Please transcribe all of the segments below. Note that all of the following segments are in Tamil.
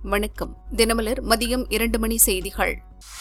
வணக்கம் தினமலர் மதியம் இரண்டு மணி செய்திகள்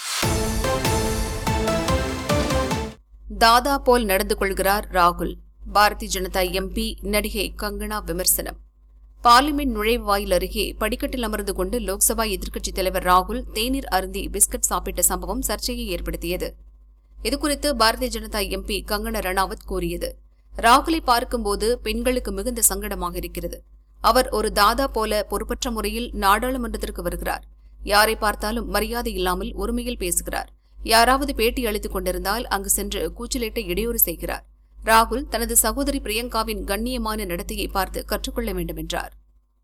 தாதா போல் நடந்து கொள்கிறார் ராகுல் பாரதிய ஜனதா எம்பி நடிகை கங்கனா விமர்சனம் பார்லிமெண்ட் நுழைவாயில் அருகே படிக்கட்டில் அமர்ந்து கொண்டு லோக்சபா எதிர்க்கட்சித் தலைவர் ராகுல் தேநீர் அருந்தி பிஸ்கட் சாப்பிட்ட சம்பவம் சர்ச்சையை ஏற்படுத்தியது இதுகுறித்து பாரதிய ஜனதா எம்பி கங்கனா ரணாவத் கூறியது ராகுலை பார்க்கும்போது பெண்களுக்கு மிகுந்த சங்கடமாக இருக்கிறது அவர் ஒரு தாதா போல பொறுப்பற்ற முறையில் நாடாளுமன்றத்திற்கு வருகிறார் யாரை பார்த்தாலும் மரியாதை இல்லாமல் ஒருமையில் பேசுகிறார் யாராவது பேட்டி அளித்துக் கொண்டிருந்தால் அங்கு சென்று கூச்சலிட்டு இடையூறு செய்கிறார் ராகுல் தனது சகோதரி பிரியங்காவின் கண்ணியமான நடத்தையை பார்த்து கற்றுக்கொள்ள வேண்டும் என்றார்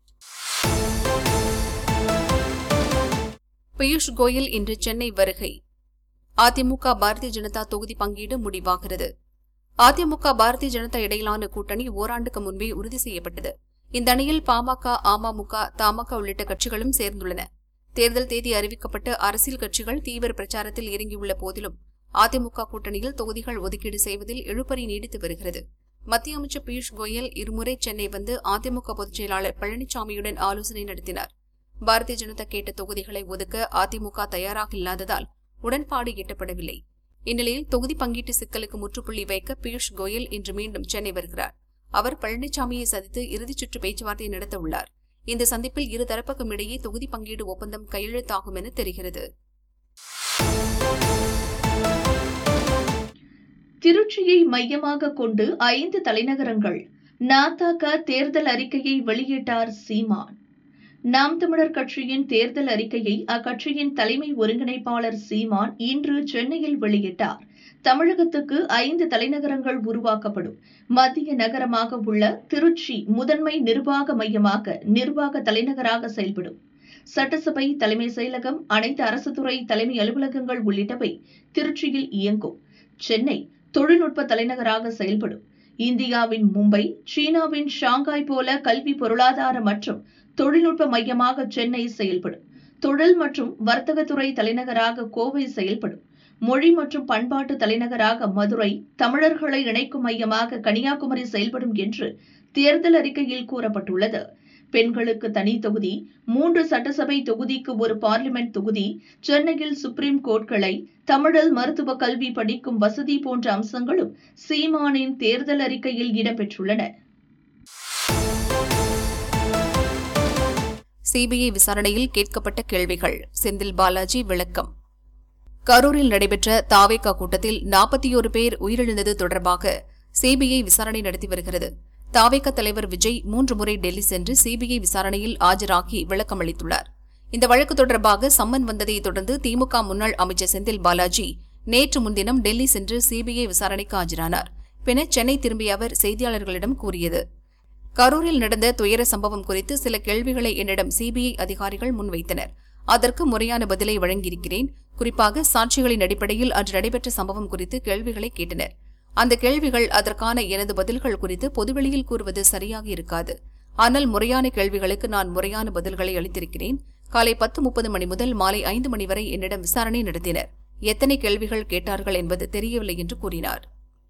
பியூஷ் கோயல் இன்று சென்னை வருகை அதிமுக பாரதிய ஜனதா தொகுதி பங்கீடு முடிவாகிறது அதிமுக பாரதிய ஜனதா இடையிலான கூட்டணி ஓராண்டுக்கு முன்பே உறுதி செய்யப்பட்டது இந்த அணியில் பாமக அமமுக தமாக உள்ளிட்ட கட்சிகளும் சேர்ந்துள்ளன தேர்தல் தேதி அறிவிக்கப்பட்டு அரசியல் கட்சிகள் தீவிர பிரச்சாரத்தில் இறங்கியுள்ள போதிலும் அதிமுக கூட்டணியில் தொகுதிகள் ஒதுக்கீடு செய்வதில் இழுபறி நீடித்து வருகிறது மத்திய அமைச்சர் பியூஷ் கோயல் இருமுறை சென்னை வந்து அதிமுக பொதுச் செயலாளர் பழனிசாமியுடன் ஆலோசனை நடத்தினார் பாரதிய ஜனதா கேட்ட தொகுதிகளை ஒதுக்க அதிமுக தயாராக இல்லாததால் உடன்பாடு எட்டப்படவில்லை இந்நிலையில் தொகுதி பங்கீட்டு சிக்கலுக்கு முற்றுப்புள்ளி வைக்க பியூஷ் கோயல் இன்று மீண்டும் சென்னை வருகிறார் அவர் பழனிசாமியை சந்தித்து இறுதிச் சுற்று பேச்சுவார்த்தை நடத்த உள்ளார் இந்த சந்திப்பில் இரு தரப்புக்கும் இடையே தொகுதி பங்கீடு ஒப்பந்தம் கையெழுத்தாகும் என தெரிகிறது திருச்சியை மையமாக கொண்டு ஐந்து தலைநகரங்கள் நாதாக தேர்தல் அறிக்கையை வெளியிட்டார் சீமான் நாம் தமிழர் கட்சியின் தேர்தல் அறிக்கையை அக்கட்சியின் தலைமை ஒருங்கிணைப்பாளர் சீமான் இன்று சென்னையில் வெளியிட்டார் தமிழகத்துக்கு ஐந்து தலைநகரங்கள் உருவாக்கப்படும் மத்திய நகரமாக உள்ள திருச்சி முதன்மை நிர்வாக மையமாக நிர்வாக தலைநகராக செயல்படும் சட்டசபை தலைமை செயலகம் அனைத்து அரசு துறை தலைமை அலுவலகங்கள் உள்ளிட்டவை திருச்சியில் இயங்கும் சென்னை தொழில்நுட்ப தலைநகராக செயல்படும் இந்தியாவின் மும்பை சீனாவின் ஷாங்காய் போல கல்வி பொருளாதார மற்றும் தொழில்நுட்ப மையமாக சென்னை செயல்படும் தொழில் மற்றும் வர்த்தகத்துறை தலைநகராக கோவை செயல்படும் மொழி மற்றும் பண்பாட்டு தலைநகராக மதுரை தமிழர்களை இணைக்கும் மையமாக கன்னியாகுமரி செயல்படும் என்று தேர்தல் அறிக்கையில் கூறப்பட்டுள்ளது பெண்களுக்கு தனி தொகுதி மூன்று சட்டசபை தொகுதிக்கு ஒரு பார்லிமெண்ட் தொகுதி சென்னையில் சுப்ரீம் கோர்ட் கிளை தமிழில் மருத்துவ கல்வி படிக்கும் வசதி போன்ற அம்சங்களும் சீமானின் தேர்தல் அறிக்கையில் இடம்பெற்றுள்ளன சிபிஐ விசாரணையில் கேட்கப்பட்ட கேள்விகள் செந்தில் பாலாஜி விளக்கம் கரூரில் நடைபெற்ற தாவேகா கூட்டத்தில் நாற்பத்தியோரு பேர் உயிரிழந்தது தொடர்பாக சிபிஐ விசாரணை நடத்தி வருகிறது தாவேகா தலைவர் விஜய் மூன்று முறை டெல்லி சென்று சிபிஐ விசாரணையில் ஆஜராகி விளக்கம் அளித்துள்ளார் இந்த வழக்கு தொடர்பாக சம்மன் வந்ததை தொடர்ந்து திமுக முன்னாள் அமைச்சர் செந்தில் பாலாஜி நேற்று முன்தினம் டெல்லி சென்று சிபிஐ விசாரணைக்கு ஆஜரானார் பின்னர் சென்னை திரும்பிய அவர் செய்தியாளர்களிடம் கூறியது கரூரில் நடந்த துயர சம்பவம் குறித்து சில கேள்விகளை என்னிடம் சிபிஐ அதிகாரிகள் முன்வைத்தனர் அதற்கு முறையான பதிலை வழங்கியிருக்கிறேன் குறிப்பாக சாட்சிகளின் அடிப்படையில் அன்று நடைபெற்ற சம்பவம் குறித்து கேள்விகளை கேட்டனர் அந்த கேள்விகள் அதற்கான எனது பதில்கள் குறித்து பொதுவெளியில் கூறுவது சரியாக இருக்காது ஆனால் முறையான கேள்விகளுக்கு நான் முறையான பதில்களை அளித்திருக்கிறேன் காலை பத்து முப்பது மணி முதல் மாலை ஐந்து மணி வரை என்னிடம் விசாரணை நடத்தினர் எத்தனை கேள்விகள் கேட்டார்கள் என்பது தெரியவில்லை என்று கூறினார்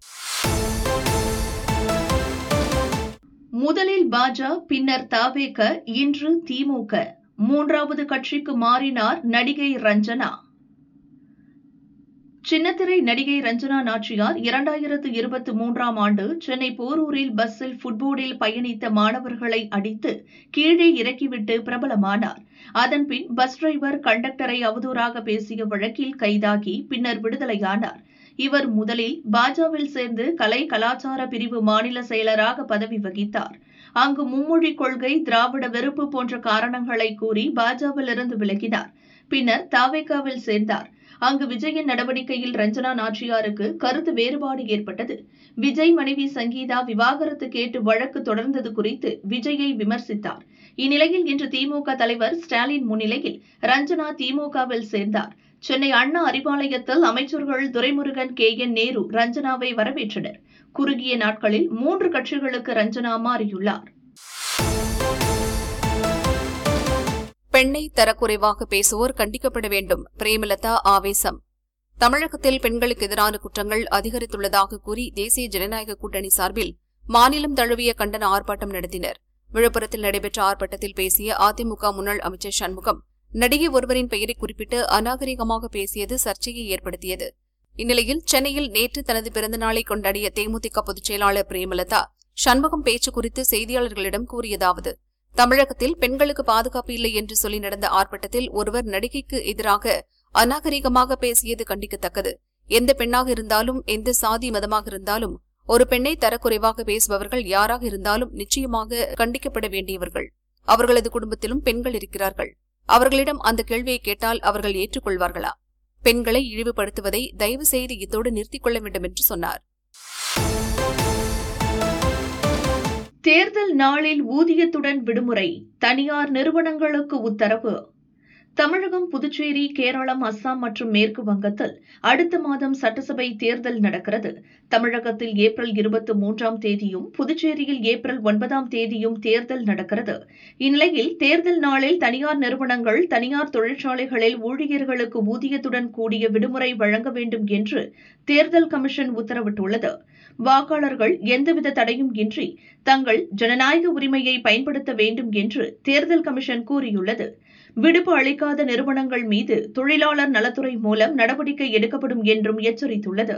முதலில் பாஜ பின்னர் தாவேக இன்று திமுக மூன்றாவது கட்சிக்கு மாறினார் நடிகை ரஞ்சனா சின்னத்திரை நடிகை ரஞ்சனா நாச்சியார் இரண்டாயிரத்து இருபத்தி மூன்றாம் ஆண்டு சென்னை போரூரில் பஸ்ஸில் ஃபுட்போர்டில் பயணித்த மாணவர்களை அடித்து கீழே இறக்கிவிட்டு பிரபலமானார் அதன்பின் பஸ் டிரைவர் கண்டக்டரை அவதூறாக பேசிய வழக்கில் கைதாகி பின்னர் விடுதலையானார் இவர் முதலில் பாஜவில் சேர்ந்து கலை கலாச்சார பிரிவு மாநில செயலராக பதவி வகித்தார் அங்கு மும்மொழி கொள்கை திராவிட வெறுப்பு போன்ற காரணங்களை கூறி பாஜவிலிருந்து விலகினார் பின்னர் தாவேகாவில் சேர்ந்தார் அங்கு விஜயின் நடவடிக்கையில் ரஞ்சனா நாச்சியாருக்கு கருத்து வேறுபாடு ஏற்பட்டது விஜய் மனைவி சங்கீதா விவாகரத்து கேட்டு வழக்கு தொடர்ந்தது குறித்து விஜயை விமர்சித்தார் இந்நிலையில் இன்று திமுக தலைவர் ஸ்டாலின் முன்னிலையில் ரஞ்சனா திமுகவில் சேர்ந்தார் சென்னை அண்ணா அறிவாலயத்தில் அமைச்சர்கள் துரைமுருகன் கே என் நேரு ரஞ்சனாவை வரவேற்றனர் குறுகிய நாட்களில் மூன்று கட்சிகளுக்கு ரஞ்சனா மாறியுள்ளார் பெண்ணை தரக்குறைவாக பேசுவோர் கண்டிக்கப்பட வேண்டும் பிரேமலதா ஆவேசம் தமிழகத்தில் பெண்களுக்கு எதிரான குற்றங்கள் அதிகரித்துள்ளதாக கூறி தேசிய ஜனநாயக கூட்டணி சார்பில் மாநிலம் தழுவிய கண்டன ஆர்ப்பாட்டம் நடத்தினர் விழுப்புரத்தில் நடைபெற்ற ஆர்ப்பாட்டத்தில் பேசிய அதிமுக முன்னாள் அமைச்சர் சண்முகம் நடிகை ஒருவரின் பெயரை குறிப்பிட்டு அநாகரிகமாக பேசியது சர்ச்சையை ஏற்படுத்தியது இந்நிலையில் சென்னையில் நேற்று தனது பிறந்தநாளை கொண்டாடிய தேமுதிக பொதுச் செயலாளர் பிரேமலதா சண்முகம் பேச்சு குறித்து செய்தியாளர்களிடம் கூறியதாவது தமிழகத்தில் பெண்களுக்கு பாதுகாப்பு இல்லை என்று சொல்லி நடந்த ஆர்ப்பாட்டத்தில் ஒருவர் நடிகைக்கு எதிராக அநாகரிகமாக பேசியது கண்டிக்கத்தக்கது எந்த பெண்ணாக இருந்தாலும் எந்த சாதி மதமாக இருந்தாலும் ஒரு பெண்ணை தரக்குறைவாக பேசுபவர்கள் யாராக இருந்தாலும் நிச்சயமாக கண்டிக்கப்பட வேண்டியவர்கள் அவர்களது குடும்பத்திலும் பெண்கள் இருக்கிறார்கள் அவர்களிடம் அந்த கேள்வியை கேட்டால் அவர்கள் ஏற்றுக்கொள்வார்களா பெண்களை இழிவுபடுத்துவதை தயவு செய்து இத்தோடு நிறுத்திக் கொள்ள வேண்டும் என்று சொன்னார் தேர்தல் நாளில் ஊதியத்துடன் விடுமுறை தனியார் நிறுவனங்களுக்கு உத்தரவு தமிழகம் புதுச்சேரி கேரளம் அஸ்ஸாம் மற்றும் மேற்கு வங்கத்தில் அடுத்த மாதம் சட்டசபை தேர்தல் நடக்கிறது தமிழகத்தில் ஏப்ரல் இருபத்தி மூன்றாம் தேதியும் புதுச்சேரியில் ஏப்ரல் ஒன்பதாம் தேதியும் தேர்தல் நடக்கிறது இந்நிலையில் தேர்தல் நாளில் தனியார் நிறுவனங்கள் தனியார் தொழிற்சாலைகளில் ஊழியர்களுக்கு ஊதியத்துடன் கூடிய விடுமுறை வழங்க வேண்டும் என்று தேர்தல் கமிஷன் உத்தரவிட்டுள்ளது வாக்காளர்கள் எந்தவித தடையும் இன்றி தங்கள் ஜனநாயக உரிமையை பயன்படுத்த வேண்டும் என்று தேர்தல் கமிஷன் கூறியுள்ளது விடுப்பு அளிக்காத நிறுவனங்கள் மீது தொழிலாளர் நலத்துறை மூலம் நடவடிக்கை எடுக்கப்படும் என்றும் எச்சரித்துள்ளது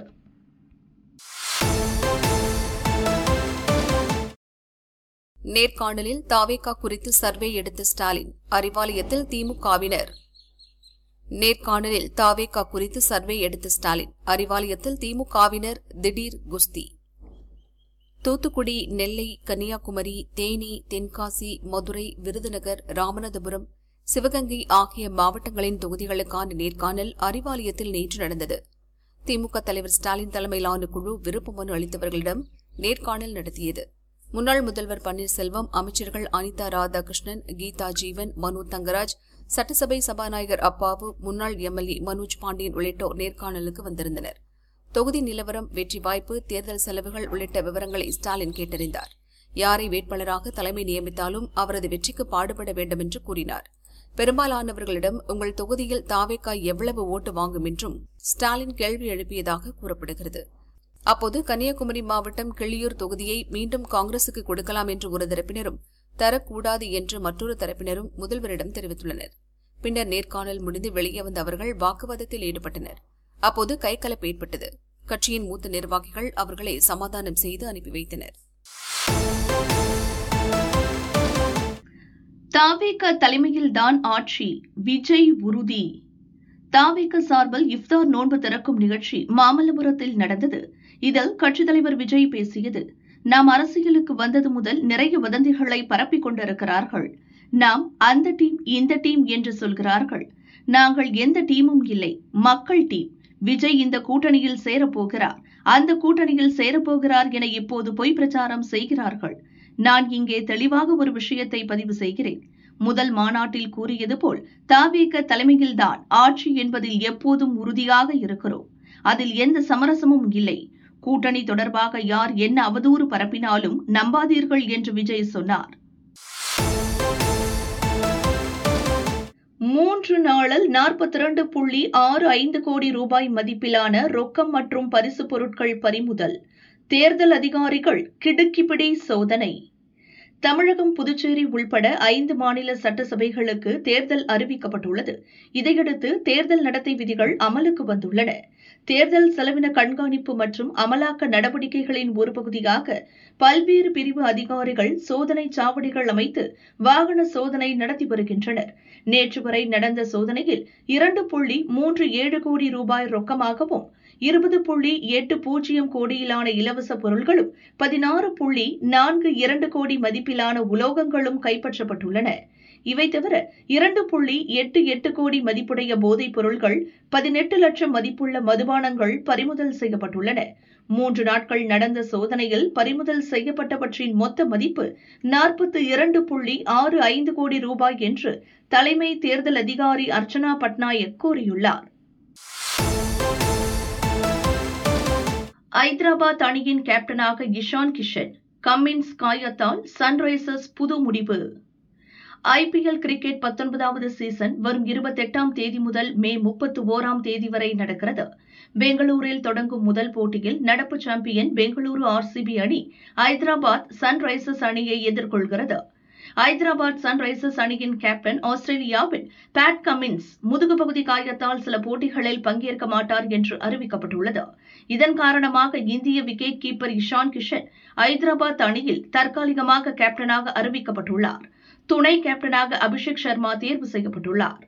நேர்காணலில் தாவேகா குறித்து சர்வே எடுத்த ஸ்டாலின் அறிவாலயத்தில் திமுகவினர் நேர்காணலில் தாவேகா குறித்து சர்வே எடுத்த ஸ்டாலின் அறிவாலயத்தில் திமுகவினர் திடீர் குஸ்தி தூத்துக்குடி நெல்லை கன்னியாகுமரி தேனி தென்காசி மதுரை விருதுநகர் ராமநாதபுரம் சிவகங்கை ஆகிய மாவட்டங்களின் தொகுதிகளுக்கான நேர்காணல் அறிவாலயத்தில் நேற்று நடந்தது திமுக தலைவர் ஸ்டாலின் தலைமையிலான குழு விருப்ப மனு அளித்தவர்களிடம் நேர்காணல் நடத்தியது முன்னாள் முதல்வர் பன்னீர்செல்வம் அமைச்சர்கள் அனிதா ராதாகிருஷ்ணன் கீதா ஜீவன் மனு தங்கராஜ் சட்டசபை சபாநாயகர் அப்பாவு முன்னாள் எம்எல்ஏ மனோஜ் பாண்டியன் உள்ளிட்டோர் நேர்காணலுக்கு வந்திருந்தனர் தொகுதி நிலவரம் வெற்றி வாய்ப்பு தேர்தல் செலவுகள் உள்ளிட்ட விவரங்களை ஸ்டாலின் கேட்டறிந்தார் யாரை வேட்பாளராக தலைமை நியமித்தாலும் அவரது வெற்றிக்கு பாடுபட வேண்டும் என்று கூறினார் பெரும்பாலானவர்களிடம் உங்கள் தொகுதியில் தாவேக்கா எவ்வளவு ஓட்டு வாங்கும் என்றும் ஸ்டாலின் கேள்வி எழுப்பியதாக கூறப்படுகிறது அப்போது கன்னியாகுமரி மாவட்டம் கிள்ளியூர் தொகுதியை மீண்டும் காங்கிரசுக்கு கொடுக்கலாம் என்று ஒரு தரப்பினரும் தரக்கூடாது என்று மற்றொரு தரப்பினரும் முதல்வரிடம் தெரிவித்துள்ளனர் பின்னர் நேர்காணல் முடிந்து வெளியே வந்த அவர்கள் வாக்குவாதத்தில் ஈடுபட்டனர் அப்போது கைகலப்பு ஏற்பட்டது கட்சியின் மூத்த நிர்வாகிகள் அவர்களை சமாதானம் செய்து அனுப்பி வைத்தனர் தாவேக தலைமையில்தான் ஆட்சி விஜய் உறுதி தாவேக சார்பில் இஃப்தார் நோன்பு திறக்கும் நிகழ்ச்சி மாமல்லபுரத்தில் நடந்தது இதில் கட்சித் தலைவர் விஜய் பேசியது நாம் அரசியலுக்கு வந்தது முதல் நிறைய வதந்திகளை பரப்பிக் கொண்டிருக்கிறார்கள் நாம் அந்த டீம் இந்த டீம் என்று சொல்கிறார்கள் நாங்கள் எந்த டீமும் இல்லை மக்கள் டீம் விஜய் இந்த கூட்டணியில் சேரப்போகிறார் அந்த கூட்டணியில் சேரப்போகிறார் என இப்போது பொய் பிரச்சாரம் செய்கிறார்கள் நான் இங்கே தெளிவாக ஒரு விஷயத்தை பதிவு செய்கிறேன் முதல் மாநாட்டில் கூறியது போல் தாவேக தலைமையில்தான் ஆட்சி என்பதில் எப்போதும் உறுதியாக இருக்கிறோம் அதில் எந்த சமரசமும் இல்லை கூட்டணி தொடர்பாக யார் என்ன அவதூறு பரப்பினாலும் நம்பாதீர்கள் என்று விஜய் சொன்னார் மூன்று நாளில் நாற்பத்தி இரண்டு புள்ளி ஆறு ஐந்து கோடி ரூபாய் மதிப்பிலான ரொக்கம் மற்றும் பரிசு பொருட்கள் பறிமுதல் தேர்தல் அதிகாரிகள் கிடுக்கிப்பிடி சோதனை தமிழகம் புதுச்சேரி உள்பட ஐந்து மாநில சட்டசபைகளுக்கு தேர்தல் அறிவிக்கப்பட்டுள்ளது இதையடுத்து தேர்தல் நடத்தை விதிகள் அமலுக்கு வந்துள்ளன தேர்தல் செலவின கண்காணிப்பு மற்றும் அமலாக்க நடவடிக்கைகளின் ஒரு பகுதியாக பல்வேறு பிரிவு அதிகாரிகள் சோதனை சாவடிகள் அமைத்து வாகன சோதனை நடத்தி வருகின்றனர் நேற்று வரை நடந்த சோதனையில் இரண்டு புள்ளி மூன்று ஏழு கோடி ரூபாய் ரொக்கமாகவும் இருபது புள்ளி எட்டு பூஜ்ஜியம் கோடியிலான இலவச பொருள்களும் பதினாறு புள்ளி நான்கு இரண்டு கோடி மதிப்பிலான உலோகங்களும் கைப்பற்றப்பட்டுள்ளன இவை தவிர இரண்டு புள்ளி எட்டு எட்டு கோடி மதிப்புடைய போதைப் பொருள்கள் பதினெட்டு லட்சம் மதிப்புள்ள மதுபானங்கள் பறிமுதல் செய்யப்பட்டுள்ளன மூன்று நாட்கள் நடந்த சோதனையில் பறிமுதல் செய்யப்பட்டவற்றின் மொத்த மதிப்பு நாற்பத்தி இரண்டு புள்ளி ஆறு ஐந்து கோடி ரூபாய் என்று தலைமை தேர்தல் அதிகாரி அர்ச்சனா பட்நாயக் கூறியுள்ளார் ஐதராபாத் அணியின் கேப்டனாக இஷான் கிஷன் கம்மின்ஸ் காயத்தால் சன்ரைசர்ஸ் புது முடிவு ஐபிஎல் கிரிக்கெட் பத்தொன்பதாவது சீசன் வரும் இருபத்தெட்டாம் தேதி முதல் மே முப்பத்து ஓராம் தேதி வரை நடக்கிறது பெங்களூரில் தொடங்கும் முதல் போட்டியில் நடப்பு சாம்பியன் பெங்களூரு ஆர்சிபி அணி ஐதராபாத் சன்ரைசர்ஸ் அணியை எதிர்கொள்கிறது ஐதராபாத் சன்ரைசர்ஸ் அணியின் கேப்டன் ஆஸ்திரேலியாவின் பேட் கமின்ஸ் முதுகு பகுதி காயத்தால் சில போட்டிகளில் பங்கேற்க மாட்டார் என்று அறிவிக்கப்பட்டுள்ளது இதன் காரணமாக இந்திய விக்கெட் கீப்பர் இஷான் கிஷன் ஐதராபாத் அணியில் தற்காலிகமாக கேப்டனாக அறிவிக்கப்பட்டுள்ளார் துணை கேப்டனாக அபிஷேக் சர்மா தேர்வு செய்யப்பட்டுள்ளார்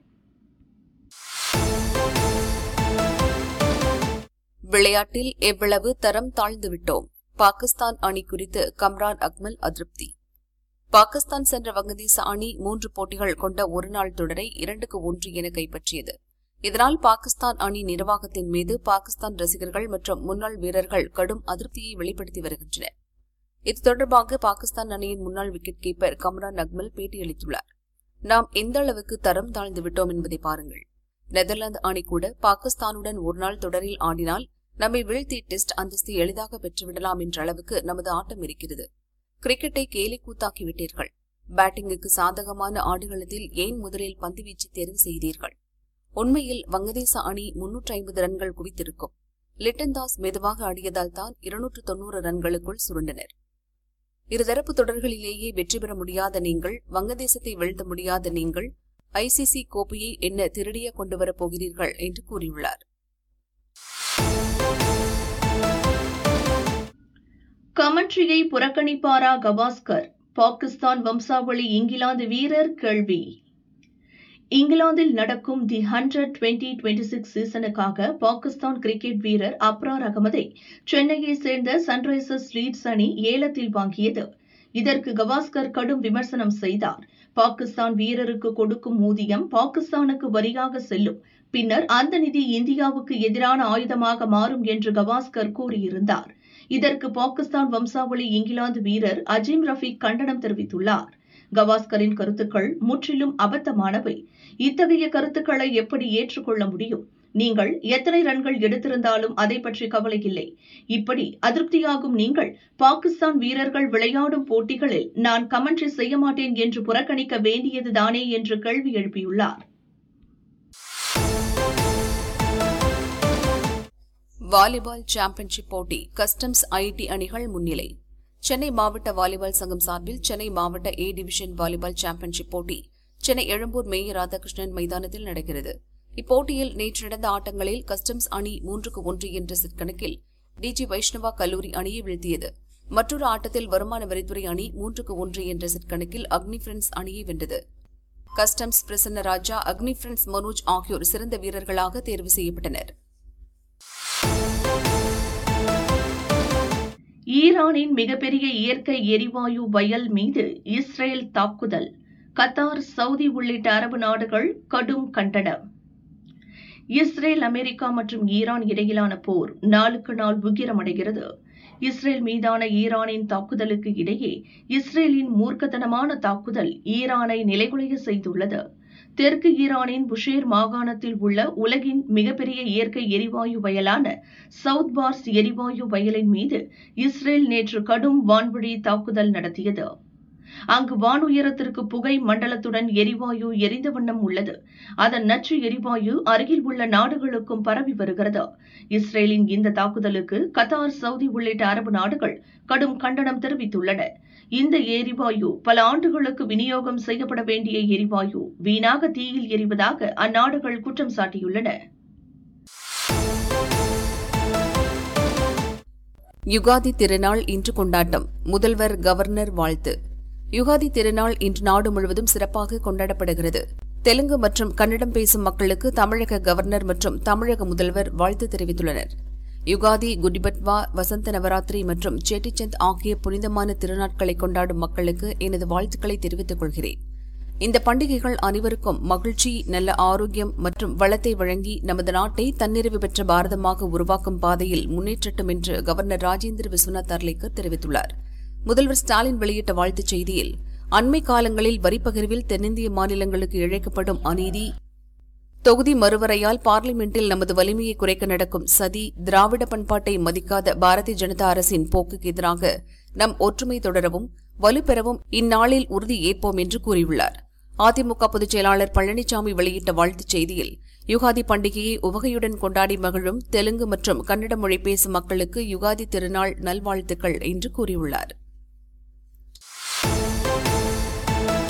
விளையாட்டில் எவ்வளவு தரம் தாழ்ந்துவிட்டோம் பாகிஸ்தான் அணி குறித்து கம்ரான் அக்மல் அதிருப்தி பாகிஸ்தான் சென்ற வங்கதேச அணி மூன்று போட்டிகள் கொண்ட ஒருநாள் தொடரை இரண்டுக்கு ஒன்று என கைப்பற்றியது இதனால் பாகிஸ்தான் அணி நிர்வாகத்தின் மீது பாகிஸ்தான் ரசிகர்கள் மற்றும் முன்னாள் வீரர்கள் கடும் அதிருப்தியை வெளிப்படுத்தி வருகின்றனர் இது தொடர்பாக பாகிஸ்தான் அணியின் முன்னாள் விக்கெட் கீப்பர் கம்ரான் அக்மல் பேட்டியளித்துள்ளார் நாம் எந்த அளவுக்கு தரம் தாழ்ந்து விட்டோம் என்பதை பாருங்கள் நெதர்லாந்து அணி கூட பாகிஸ்தானுடன் ஒருநாள் தொடரில் ஆடினால் நம்மை வீழ்த்தி டெஸ்ட் அந்தஸ்து எளிதாக பெற்றுவிடலாம் என்ற அளவுக்கு நமது ஆட்டம் இருக்கிறது கிரிக்கெட்டை கேலி கூத்தாக்கி விட்டீர்கள் பேட்டிங்குக்கு சாதகமான ஆடுகளத்தில் ஏன் முதலில் பந்துவீச்சு தேர்வு செய்தீர்கள் உண்மையில் வங்கதேச அணி முன்னூற்றி ஐம்பது ரன்கள் குவித்திருக்கும் லிட்டன் தாஸ் மெதுவாக ஆடியதால் தான் இருநூற்று தொன்னூறு ரன்களுக்குள் சுருண்டனர் இருதரப்பு தொடர்களிலேயே வெற்றி பெற முடியாத நீங்கள் வங்கதேசத்தை வீழ்த்த முடியாத நீங்கள் ஐசிசி கோப்பையை என்ன திருடிய கொண்டு வரப் போகிறீர்கள் என்று கூறியுள்ளார் கமெண்ட்ரியை புறக்கணிப்பாரா கவாஸ்கர் பாகிஸ்தான் வம்சாவளி இங்கிலாந்து வீரர் கேள்வி இங்கிலாந்தில் நடக்கும் the hundred twenty twenty six சீசனுக்காக பாகிஸ்தான் கிரிக்கெட் வீரர் அப்ரார் அகமதை சென்னையை சேர்ந்த சன்ரைசர்ஸ் லீட்ஸ் அணி ஏலத்தில் வாங்கியது இதற்கு கவாஸ்கர் கடும் விமர்சனம் செய்தார் பாகிஸ்தான் வீரருக்கு கொடுக்கும் ஊதியம் பாகிஸ்தானுக்கு வரியாக செல்லும் பின்னர் அந்த நிதி இந்தியாவுக்கு எதிரான ஆயுதமாக மாறும் என்று கவாஸ்கர் கூறியிருந்தார் இதற்கு பாகிஸ்தான் வம்சாவளி இங்கிலாந்து வீரர் அஜீம் ரஃபீக் கண்டனம் தெரிவித்துள்ளார் கவாஸ்கரின் கருத்துக்கள் முற்றிலும் அபத்தமானவை இத்தகைய கருத்துக்களை எப்படி ஏற்றுக்கொள்ள முடியும் நீங்கள் எத்தனை ரன்கள் எடுத்திருந்தாலும் அதை பற்றி கவலை இல்லை இப்படி அதிருப்தியாகும் நீங்கள் பாகிஸ்தான் வீரர்கள் விளையாடும் போட்டிகளில் நான் கமெண்ட்ரி செய்ய மாட்டேன் என்று புறக்கணிக்க வேண்டியதுதானே என்று கேள்வி எழுப்பியுள்ளார் வாலிபால் சாம்பியன்ஷிப் போட்டி கஸ்டம்ஸ் ஐடி அணிகள் முன்னிலை சென்னை மாவட்ட வாலிபால் சங்கம் சார்பில் சென்னை மாவட்ட ஏ டிவிஷன் வாலிபால் சாம்பியன்ஷிப் போட்டி சென்னை எழும்பூர் மேயர் ராதாகிருஷ்ணன் மைதானத்தில் நடக்கிறது இப்போட்டியில் நேற்று நடந்த ஆட்டங்களில் கஸ்டம்ஸ் அணி மூன்றுக்கு ஒன்று என்ற செட் கணக்கில் டிஜி வைஷ்ணவா கல்லூரி அணியை வீழ்த்தியது மற்றொரு ஆட்டத்தில் வருமான வரித்துறை அணி மூன்றுக்கு ஒன்று என்ற செட் கணக்கில் அக்னி ஃபிரண்ட்ஸ் அணியை வென்றது கஸ்டம்ஸ் பிரசன்ன ராஜா அக்னி ஃபிரண்ட்ஸ் மனோஜ் ஆகியோர் சிறந்த வீரர்களாக தேர்வு செய்யப்பட்டனர் ஈரானின் மிகப்பெரிய இயற்கை எரிவாயு வயல் மீது இஸ்ரேல் தாக்குதல் கத்தார் சவுதி உள்ளிட்ட அரபு நாடுகள் கடும் கண்டனம் இஸ்ரேல் அமெரிக்கா மற்றும் ஈரான் இடையிலான போர் நாளுக்கு நாள் உக்கிரமடைகிறது இஸ்ரேல் மீதான ஈரானின் தாக்குதலுக்கு இடையே இஸ்ரேலின் மூர்க்கத்தனமான தாக்குதல் ஈரானை நிலைகுலைய செய்துள்ளது தெற்கு ஈரானின் புஷேர் மாகாணத்தில் உள்ள உலகின் மிகப்பெரிய இயற்கை எரிவாயு வயலான சவுத் பார்ஸ் எரிவாயு வயலின் மீது இஸ்ரேல் நேற்று கடும் வான்வழி தாக்குதல் நடத்தியது அங்கு வானுயரத்திற்கு புகை மண்டலத்துடன் எரிவாயு எரிந்த வண்ணம் உள்ளது அதன் நச்சு எரிவாயு அருகில் உள்ள நாடுகளுக்கும் பரவி வருகிறது இஸ்ரேலின் இந்த தாக்குதலுக்கு கத்தார் சவுதி உள்ளிட்ட அரபு நாடுகள் கடும் கண்டனம் தெரிவித்துள்ளன இந்த எரிவாயு பல ஆண்டுகளுக்கு விநியோகம் செய்யப்பட வேண்டிய எரிவாயு வீணாக தீயில் எரிவதாக அந்நாடுகள் குற்றம் சாட்டியுள்ளன யுகாதி திருநாள் இன்று கொண்டாட்டம் முதல்வர் கவர்னர் வாழ்த்து யுகாதி திருநாள் இன்று நாடு முழுவதும் சிறப்பாக கொண்டாடப்படுகிறது தெலுங்கு மற்றும் கன்னடம் பேசும் மக்களுக்கு தமிழக கவர்னர் மற்றும் தமிழக முதல்வர் வாழ்த்து தெரிவித்துள்ளனர் யுகாதி குடிபட்வா வசந்த நவராத்திரி மற்றும் சேட்டிச்சந்த் ஆகிய புனிதமான திருநாட்களை கொண்டாடும் மக்களுக்கு எனது வாழ்த்துக்களை தெரிவித்துக் கொள்கிறேன் இந்த பண்டிகைகள் அனைவருக்கும் மகிழ்ச்சி நல்ல ஆரோக்கியம் மற்றும் வளத்தை வழங்கி நமது நாட்டை தன்னிறைவு பெற்ற பாரதமாக உருவாக்கும் பாதையில் முன்னேற்றட்டும் என்று கவர்னர் ராஜேந்திர விஸ்வநாத் அர்லேக்கர் தெரிவித்துள்ளார் முதல்வர் ஸ்டாலின் வெளியிட்ட வாழ்த்துச் செய்தியில் அண்மை காலங்களில் வரிப்பகிர்வில் தென்னிந்திய மாநிலங்களுக்கு இழைக்கப்படும் அநீதி தொகுதி மறுவரையால் பார்லிமெண்டில் நமது வலிமையை குறைக்க நடக்கும் சதி திராவிட பண்பாட்டை மதிக்காத பாரதிய ஜனதா அரசின் போக்குக்கு எதிராக நம் ஒற்றுமை தொடரவும் வலுப்பெறவும் இந்நாளில் உறுதி ஏற்போம் என்று கூறியுள்ளார் அதிமுக பொதுச் செயலாளர் பழனிசாமி வெளியிட்ட வாழ்த்துச் செய்தியில் யுகாதி பண்டிகையை உவகையுடன் கொண்டாடி மகிழும் தெலுங்கு மற்றும் கன்னட மொழி பேசும் மக்களுக்கு யுகாதி திருநாள் நல்வாழ்த்துக்கள் என்று கூறியுள்ளார்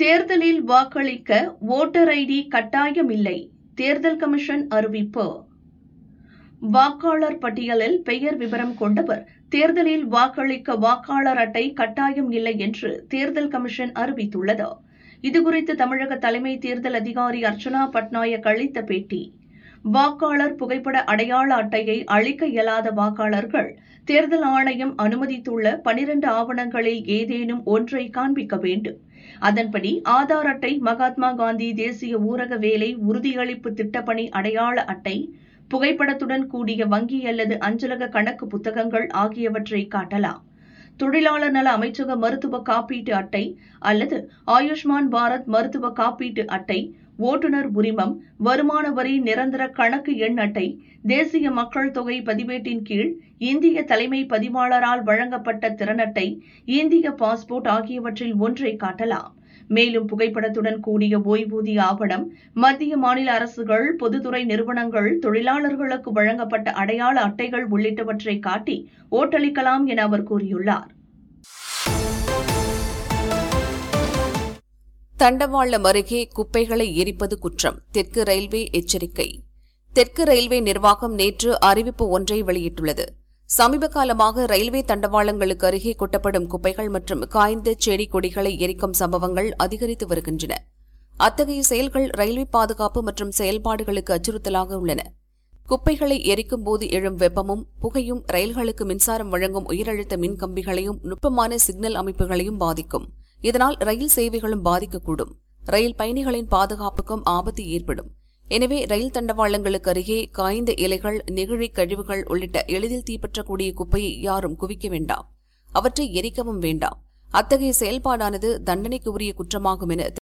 தேர்தலில் வாக்களிக்க ஓட்டர் ஐடி கட்டாயமில்லை தேர்தல் கமிஷன் அறிவிப்பு வாக்காளர் பட்டியலில் பெயர் விவரம் கொண்டவர் தேர்தலில் வாக்களிக்க வாக்காளர் அட்டை கட்டாயம் இல்லை என்று தேர்தல் கமிஷன் அறிவித்துள்ளது இதுகுறித்து தமிழக தலைமை தேர்தல் அதிகாரி அர்ச்சனா பட்நாயக் அளித்த பேட்டி வாக்காளர் புகைப்பட அடையாள அட்டையை அளிக்க இயலாத வாக்காளர்கள் தேர்தல் ஆணையம் அனுமதித்துள்ள பனிரண்டு ஆவணங்களில் ஏதேனும் ஒன்றை காண்பிக்க வேண்டும் அதன்படி ஆதார் அட்டை மகாத்மா காந்தி தேசிய ஊரக வேலை உறுதியளிப்பு திட்டப்பணி அடையாள அட்டை புகைப்படத்துடன் கூடிய வங்கி அல்லது அஞ்சலக கணக்கு புத்தகங்கள் ஆகியவற்றை காட்டலாம் தொழிலாளர் நல அமைச்சக மருத்துவ காப்பீட்டு அட்டை அல்லது ஆயுஷ்மான் பாரத் மருத்துவ காப்பீட்டு அட்டை ஓட்டுநர் உரிமம் வருமான வரி நிரந்தர கணக்கு எண் அட்டை தேசிய மக்கள் தொகை பதிவேட்டின் கீழ் இந்திய தலைமை பதிவாளரால் வழங்கப்பட்ட திறனட்டை இந்திய பாஸ்போர்ட் ஆகியவற்றில் ஒன்றை காட்டலாம் மேலும் புகைப்படத்துடன் கூடிய ஓய்வூதிய ஆவணம் மத்திய மாநில அரசுகள் பொதுத்துறை நிறுவனங்கள் தொழிலாளர்களுக்கு வழங்கப்பட்ட அடையாள அட்டைகள் உள்ளிட்டவற்றை காட்டி ஓட்டளிக்கலாம் என அவர் கூறியுள்ளார் தண்டவாளம் அருகே குப்பைகளை எரிப்பது குற்றம் தெற்கு ரயில்வே எச்சரிக்கை தெற்கு ரயில்வே நிர்வாகம் நேற்று அறிவிப்பு ஒன்றை வெளியிட்டுள்ளது சமீப காலமாக ரயில்வே தண்டவாளங்களுக்கு அருகே கொட்டப்படும் குப்பைகள் மற்றும் காய்ந்த செடி கொடிகளை எரிக்கும் சம்பவங்கள் அதிகரித்து வருகின்றன அத்தகைய செயல்கள் ரயில்வே பாதுகாப்பு மற்றும் செயல்பாடுகளுக்கு அச்சுறுத்தலாக உள்ளன குப்பைகளை எரிக்கும் போது எழும் வெப்பமும் புகையும் ரயில்களுக்கு மின்சாரம் வழங்கும் உயரழுத்த மின் கம்பிகளையும் நுட்பமான சிக்னல் அமைப்புகளையும் பாதிக்கும் இதனால் ரயில் சேவைகளும் பாதிக்கக்கூடும் ரயில் பயணிகளின் பாதுகாப்புக்கும் ஆபத்து ஏற்படும் எனவே ரயில் தண்டவாளங்களுக்கு அருகே காய்ந்த இலைகள் நெகிழி கழிவுகள் உள்ளிட்ட எளிதில் தீப்பற்றக்கூடிய குப்பையை யாரும் குவிக்க வேண்டாம் அவற்றை எரிக்கவும் வேண்டாம் அத்தகைய செயல்பாடானது தண்டனைக்கு உரிய குற்றமாகும் என